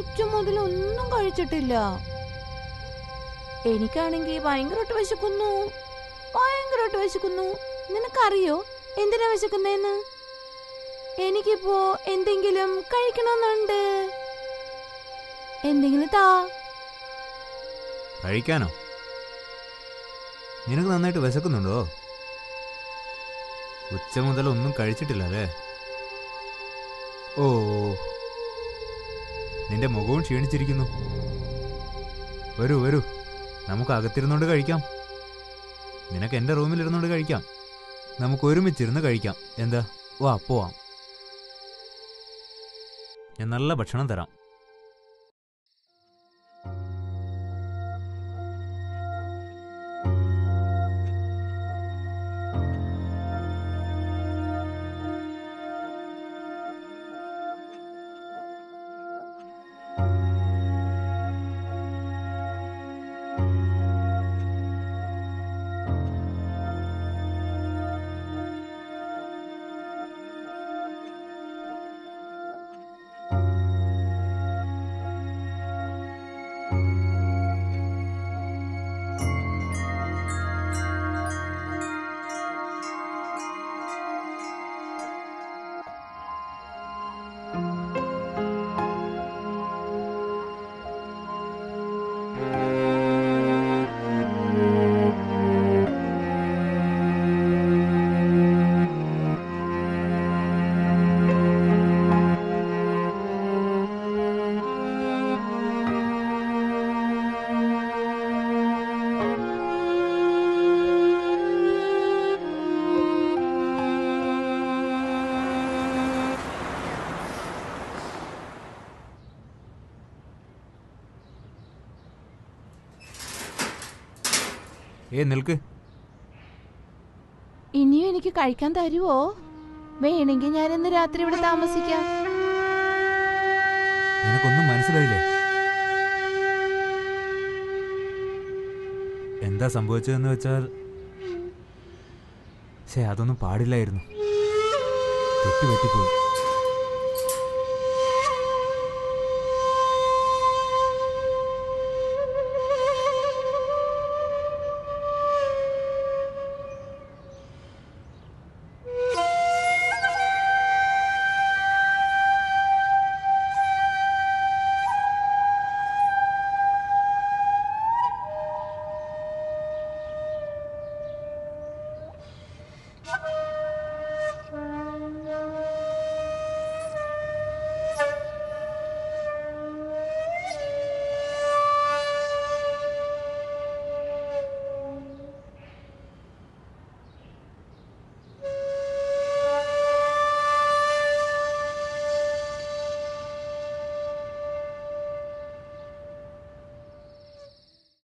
ഉച്ച മുതൽ ഒന്നും കഴിച്ചിട്ടില്ല എനിക്കാണെങ്കിൽ ഭയങ്കരമായിട്ട് വിശക്കുന്നു ഭയങ്കരമായിട്ട് വിശക്കുന്നു നിനക്കറിയോ എന്തിനാ വിശക്കുന്നേന്ന് എനിക്കിപ്പോ എന്തെങ്കിലും കഴിക്കണമെന്നുണ്ട് എന്തെങ്കിലും താ കഴിക്കാനോ നിനക്ക് നന്നായിട്ട് വിശക്കുന്നുണ്ടോ ഉച്ച മുതൽ ഒന്നും കഴിച്ചിട്ടില്ല അല്ലേ ഓ നിന്റെ മുഖവും ക്ഷീണിച്ചിരിക്കുന്നു വരൂ വരൂ നമുക്ക് അകത്തിരുന്നോണ്ട് കഴിക്കാം നിനക്ക് എന്റെ റൂമിൽ ഇരുന്നോണ്ട് കഴിക്കാം നമുക്ക് ഒരുമിച്ചിരുന്ന് കഴിക്കാം എന്താ വാ പോവാം ഞാൻ നല്ല ഭക്ഷണം തരാം ഏ നിൽക്ക് ഇനിയും എനിക്ക് കഴിക്കാൻ തരുവോ വേണമെങ്കിൽ ഞാൻ ഇന്ന് രാത്രി ഇവിടെ താമസിക്കാം നിനക്കൊന്നും മനസ്സിലായില്ലേ എന്താ സംഭവിച്ചതെന്ന് വെച്ചാൽ ശേ അതൊന്നും പാടില്ലായിരുന്നു തെറ്റുപറ്റിപ്പോയി